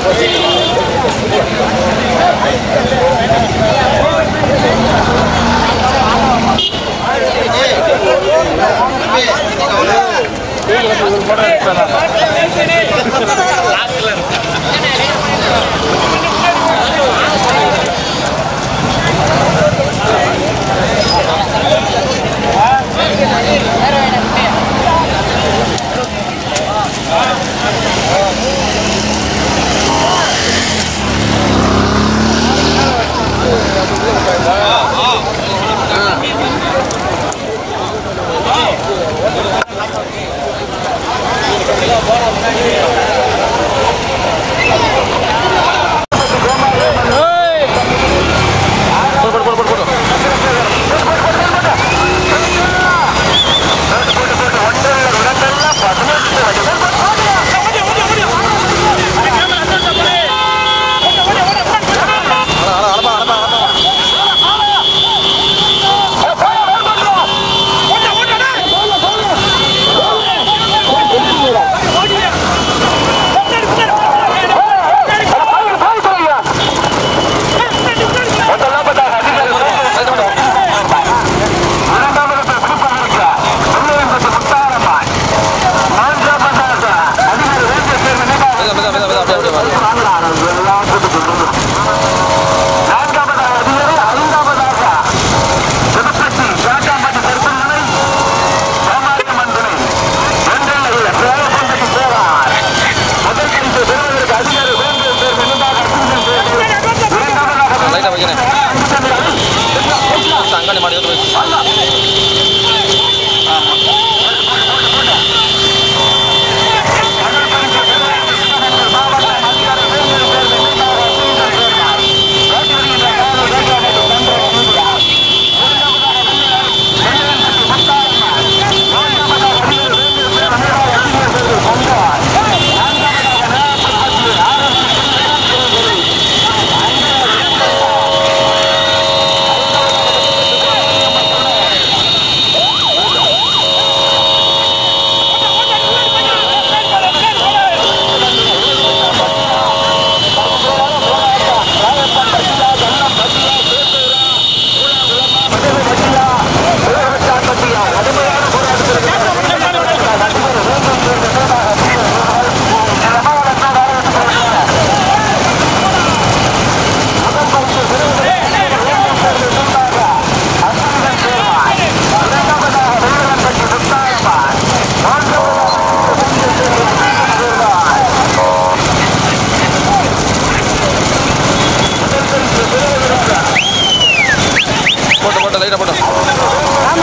லைட்டாக வைக்கிறேன் அங்காடி மாடி வந்து போய் போட்டு போட்டு லைட்டாக போட்டு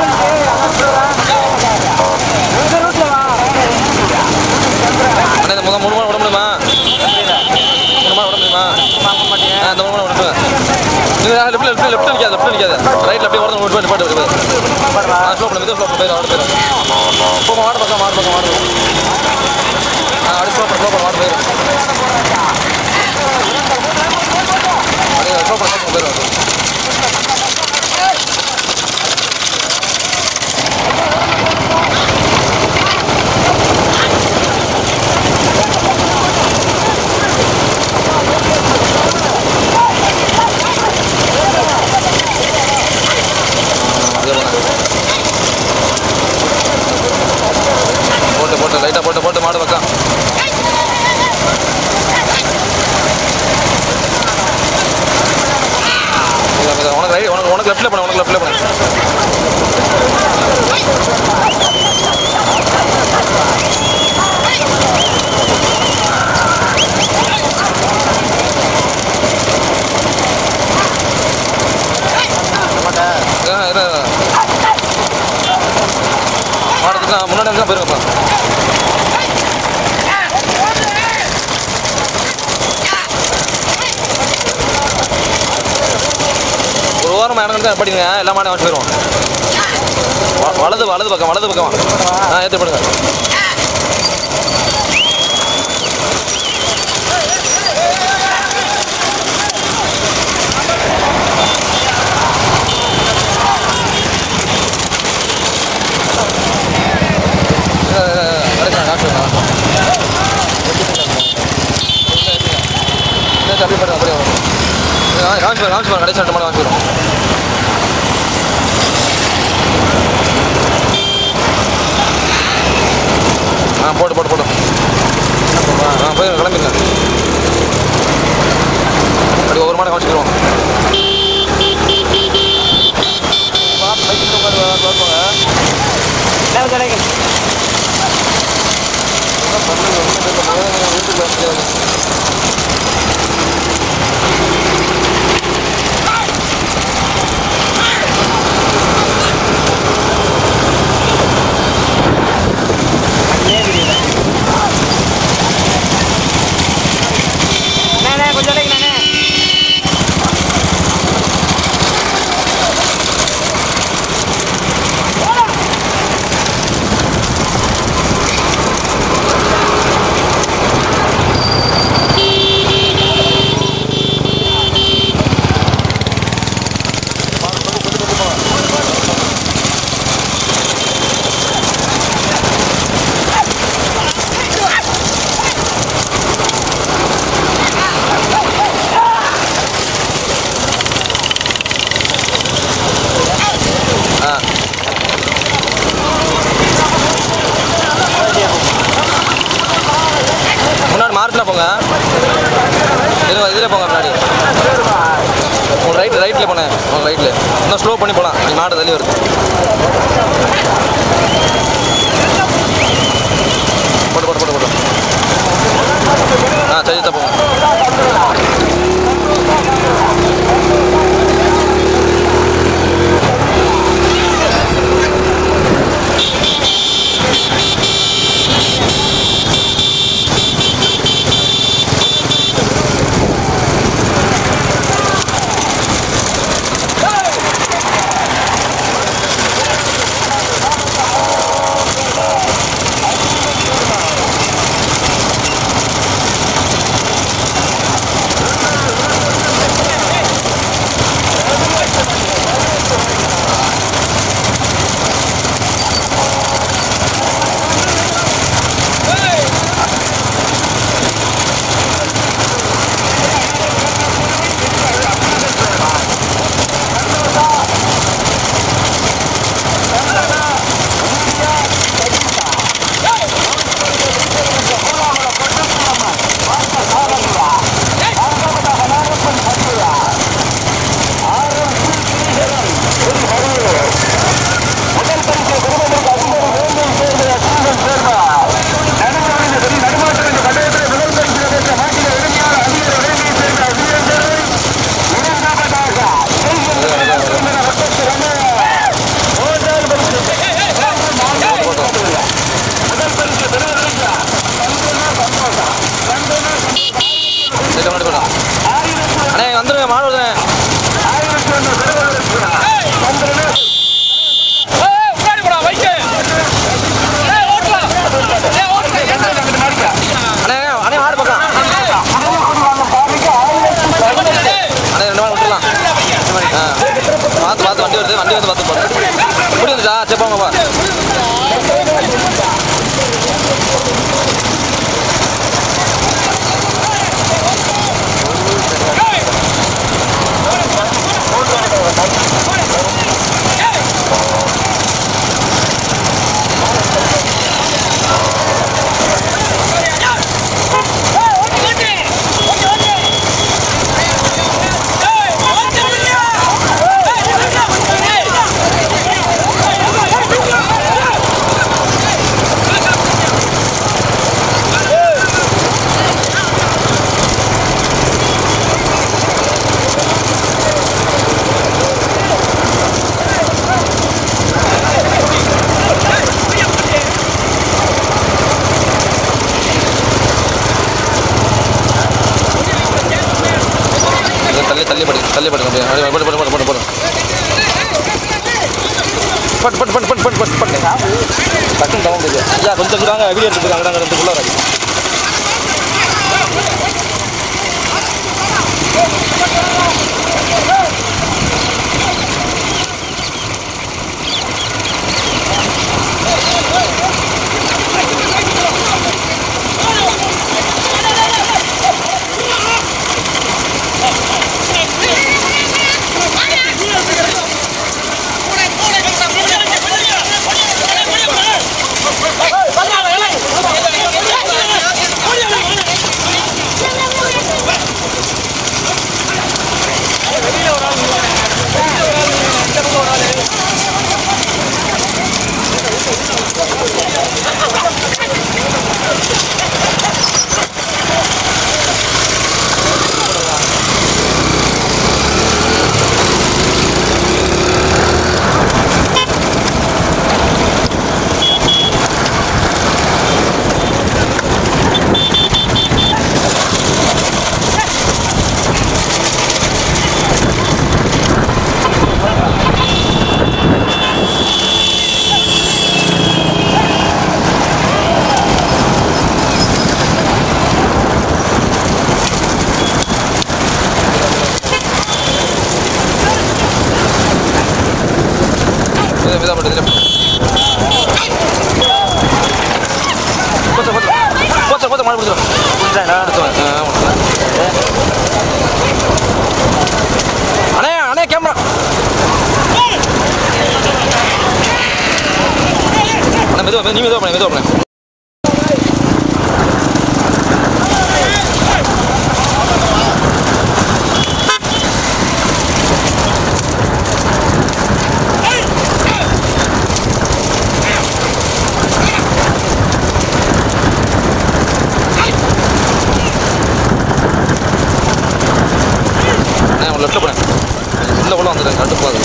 அண்ணா இந்த முதல் மூணு மணி விட முடியுமா மூணு மணி விட முடியுமா ஆ இந்த மூணு மணி விட்டு நீங்கள் லெஃப்ட் லெஃப்ட் லெஃப்ட் நிற்காது லெஃப்ட் நிற்காது ரைட்டில் அப்படியே ஓரத்தில் விட்டு பாட்டு பாட்டு ஆ ஸ்லோ பண்ணு மிதம் ஸ்லோ பண்ணு போயிடும் ஆடு போயிடும் போ மாடு பக்கம் மாடு பக்கம் மாடு ஆ அப்படி ஸ்லோ பண்ணு ஸ்லோ பண்ணு மாடு போயிடும் அப்படியே ஸ்லோ பண்ணு ஸ்லோ பண்ணு போயிடும் அப்படியே போங்க. போட்டு போட்டு லைட்டாக போட்டு போட்டு மாடு பக்கம் மிதம், மிதம். உனக்கு ரைட் உனக்கு உனக்கு லெஃப்ட்டில் பண்ணு உனக்கு லெஃப்ட்டில் பண்ணு ஆ, இரு, இரு. மாடு தான் முன்னாடி வந்து போயிருங்கப்பா ஒரு ஓரமாக இடம் தான் படிங்க எல்லா மாடும் வச்சு போயிடுவோம் வ- வலது வலது பக்கம் வலது பக்கம் ஆ ஏற்றி போடுங்க இரு, இரு, இரு. கிடைக்கும், காட்டுறேன் நான். கடைசி அப்படியே போட்டு அப்படியே வரும் காமிச்சு பாரு காமிச்சு பாரு கடைசி ரெண்டு மாடு காமிச்சு வரும் ஆ போட்டு போட்டு போட்டு ஆ போய் கிளம்பிடுங்க அப்படி ஒவ்வொரு மாடை காமிச்சிக்கிறோம் ஆ முன்னாடி மார்க்கில் போங்க இருங்க இதில் போங்க முன்னாடி உங்க ரைட் ரைட்டில் போனேன் உங்க ரைட்டில் இன்னும் ஸ்லோ பண்ணி போகலாம் நீ மாடு தள்ளி வருது போட்டு போட்டு போட்டு போட்டு ஆ சரி தான் போங்க சரி முன்னாடி போகலாம் அண்ணே வந்துருங்க மாடு வருதுண்ணே அண்ணே அண்ணே மாடு பக்கம் அண்ணே ரெண்டு மாடு விட்டுலாம் ஆ பார்த்து பார்த்து வண்டி வருது வண்டி வந்து பார்த்து போட்டு இப்படி வந்துச்சா சரி போங்கப்பா இதை தள்ளி தள்ளி படி தள்ளி படுங்க அப்படியே அப்படியே பட்டு பட்டு பட்டு பட்டு பட்டு பட்டு பட்டு பட்டு பட்டு பட்டு பட்டு பட்டு டக்குன்னு தவம் முடியுது ஐயா கொஞ்சம் இருக்காங்க வீடியோ எடுத்துருக்காங்க நாங்கள் ரெண்டு குள்ள மெதுவா மெதுவா போட்டு மெதுவா போச்சு போச்சு போச்சு போச்சு மாடு பிடிச்சிடும் அண்ணே அண்ணே கேமரா அண்ணா மெதுவா மெது- நீ மெதுவா பண்ணு மெதுவா பண்ணு அண்ணே உன் லெஃப்ட்டில் போனேன் உள்ள உள்ள வந்துடுறேன் கண்டு போகாது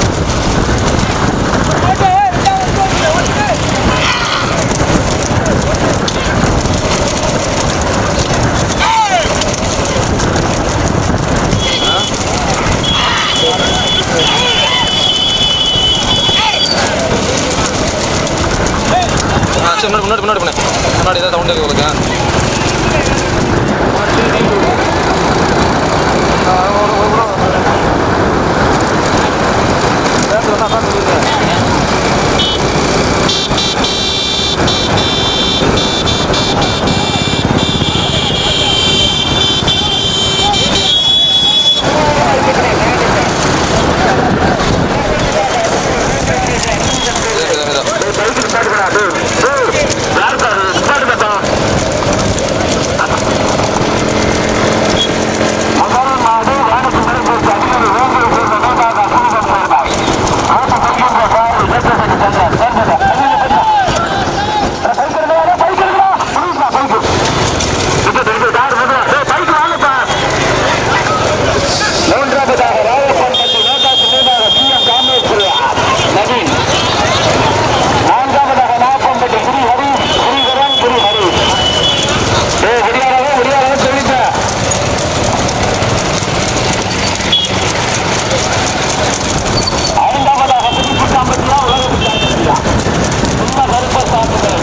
ஆ சரி முன்னாடி முன்னாடி முன்னாடி போனேன் முன்னாடி ஏதாவது சவுண்ட் இருக்கு உங்களுக்கு மூன்றாவதாக ராயப்பன்பட்டி நோட்டாசு மீதாக சிஎம் காமேஸ்வரியா நவீன் நான்காவதாக நாப்பம்பட்டி குடி ஹரி குடிகரன் குடி ஹரி ஏ முடியாதவோ முடியாதவோ சொல்லிட்டேன் ஐந்தாவதாக புதுப்புட்டாம்பட்டியா உலகத்துக்கு சும்மா கருப்ப சாப்பிடுகிறேன்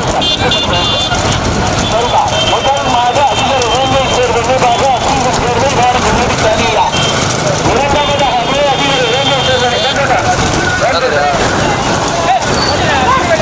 சரிதா முதல் மாத அதிபர் வேங்கை தேர்வு நிர்வாக அசிங்கம் தேர்வை வேறு முன்னாடி தனியா இரண்டாவதாக அதே அதிபர் வேங்கை தேர்வை இரண்டாவதாக அதே அதிபர் வேங்கை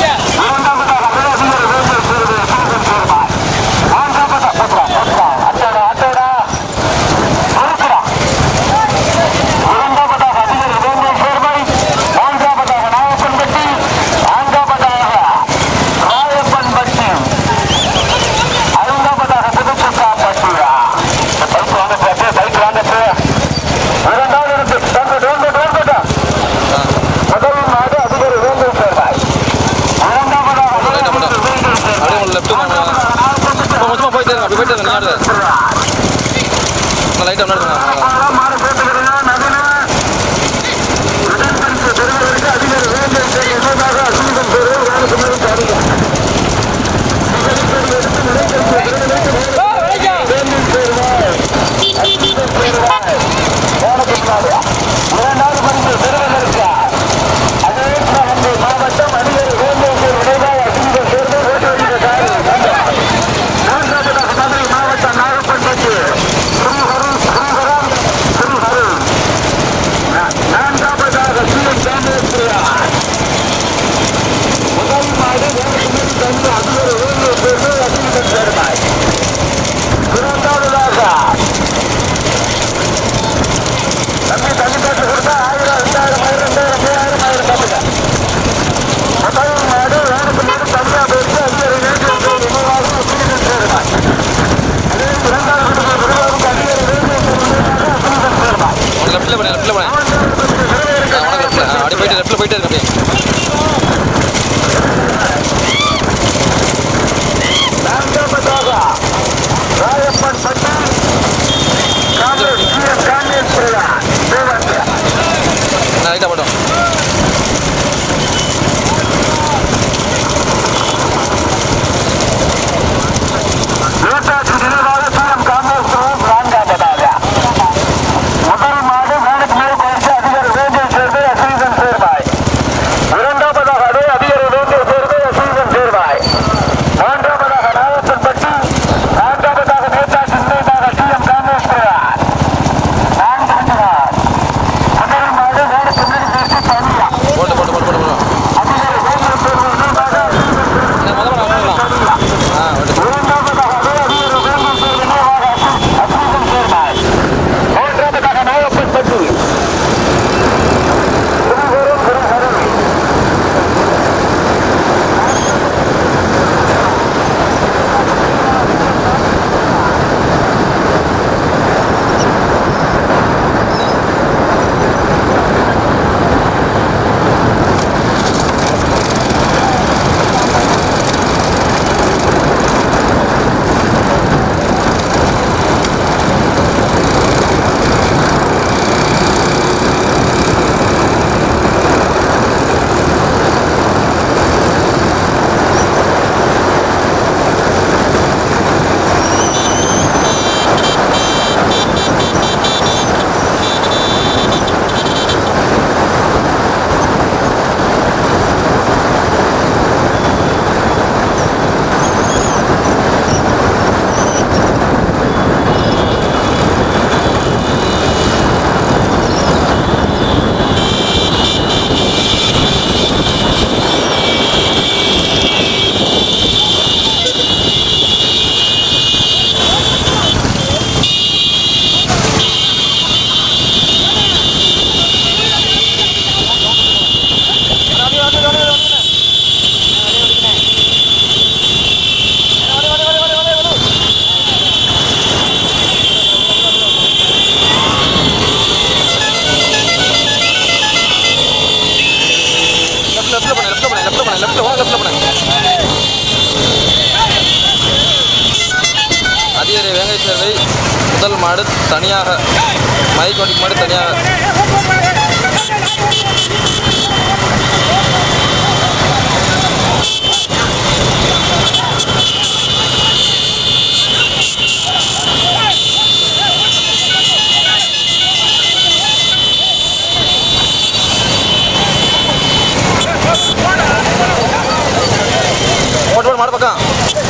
தேர்வு அசிங்கம் தேர்வா நான்காவதாக போட்டா போட்டா அட்டடா அட்டடா பொறுக்கிறா இரண்டாவதாக அதிபர் வேங்கை தேர்வை மூன்றாவதாக நாகப்பன்பட்டி நான்காவதாக ராயப்பன்பட்டி ஐந்தாவதாக புதுப்புக்கா பட்டியா பைக் வாங்க சார் பைக் வாங்க சார் இரண்டாவது இருக்கு டோன் டோன் டோன் டோன் முதல் மாடு அதிபர் வேங்கை சேர்வாய் இரண்டாவதாக ரைட்டா போட்டா அப்படியே உங்களை லெஃப்ட் இப்போ கொஞ்சமாக போயிட்டே இருங்க அப்படி போயிட்டே இருங்க நாடு லைட்டாக முன்னாடி போங்க. மாடு சேர்த்துக்கிறீங்க நவீன உடன்படிக்கை பெறுவதற்கு அதிபர் வேங்கை தேர்வு என்பதாக அசீதம் பெறுவது வேலை சொன்னது சரியா இரண்டாவது பரிசு பெறுவதற்கு அதே மாவட்டம் அடிகள் வேந்தேஸ்வர் விளைவாய் அசிங்கம் சேர்ந்து ஓட்டுவதற்காக மூன்றாவதாக மதுரை மாவட்டம் நாகப்பன்பட்டி ஸ்ரீஹரு ஸ்ரீஹரம் ஸ்ரீஹரு நான்காவதாக சிஎம் சாமேஸ்வரியா முதல் மாடு வேங்கை சேர்வை முதல் மாடு தனியாக மைக் வண்டிக்கு மாடு தனியாக போட்டு போட்டு மாடு பக்கம்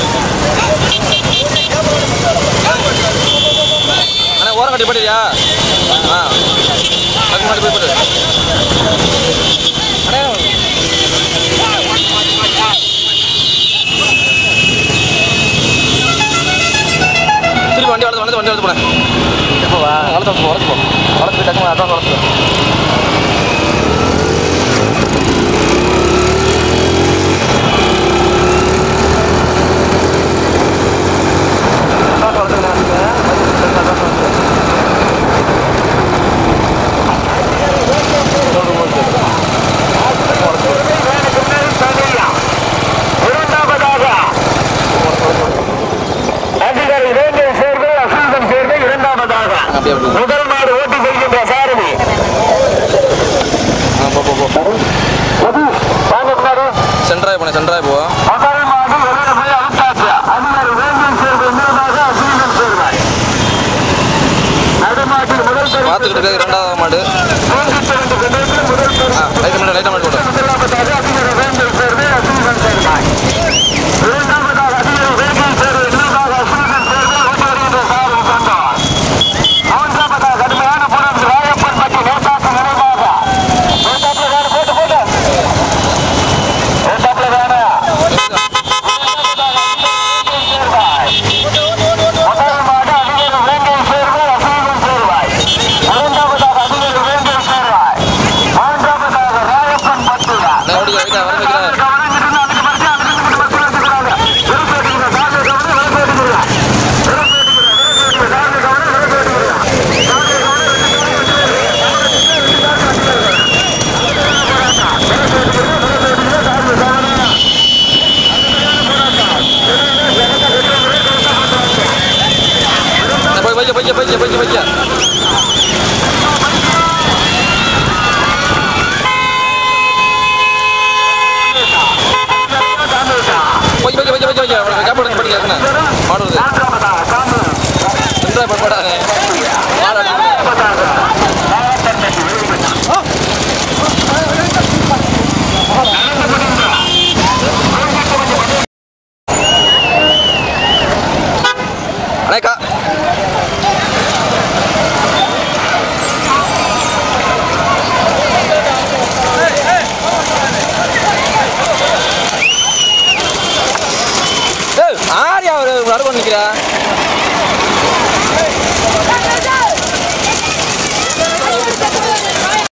அண்ணா ஓரம் கட்டி போட்டியா ஆ அதுக்கு முன்னாடி போய் போட்டு அண்ணா திருப்பி வண்டி வளர்த்து வளர்த்து வண்டி வளர்த்து போனேன் எப்போ வா வளர்த்து போ வளர்த்து போ வளர்த்து போய் டக்குனு அட்வான்ஸ் வளர்த்து போ. அட்வான்ஸ் வளர்த்துக்கினேன் வச்சுக்கேன் அட்வான்ஸ் வளர்த்து இரண்டாவதாக அதிகாரி வேங்கை சேர்வை அசூசன் சேர்வை இரண்டாவதாக அப்படியே அப்படி முதல் மாடு ஓட்டி செல்கின்ற சாரதி ஆ போ போ போ சதீஷ் வாங்க முன்னாடி சென்ட்ராய் போனேன் சென்ட்ராய் போ முதல் மாடு வெளியில போய் அவுத்தாச்சு அதிகாரி வேங்கை சேர்வை இரண்டாவது அசூசன் சேர்வை நடுமாட்டில் முதல் பரிசு பார்த்துக்கிட்டு இருக்க இரண்டாவது மாடு மூன்றுக்கு இரண்டு கண்டத்தில் முதல் பரிசு ஆ லைட்டாக மட்டும் லைட்டாக மட்டும் போட்டு முதலாவதாக அதிகாரி வேங்கை சேர்வை அசூசன் சேர்வை இரண்டாவதாக அதிகாரி வேங்கை சேர்வை இரண்டாவது அசூசன் சேர்வை ஓட்டி வருகின்ற சாரதி சொன்னார் மூன்றாவதாக கடுமையான புறம் ராயப்பன் மற்றும் நேதாக்கு நினைவாக நேதாப்புல வேணும் போட்டு போட்டு நேதாப்புல வேணும் முதல் மாடு அதிகாரி வேங்கை சேர்வை அசூசன் சேர்வாய் இரண்டாவதாக அதிகாரி வேங்கை சேர்வாய் மூன்றாவதாக ராயப்பன் பட்டுடா நான் ஓடி வைக்க வர வைக்கிறேன் நான் போய் வைக்க வைக்க வைக்க வைக்க வைக்க வைக்க வைக்க வைக்க வைக்க வைக்க கேப் எடுத்து படிக்க மாடு வருது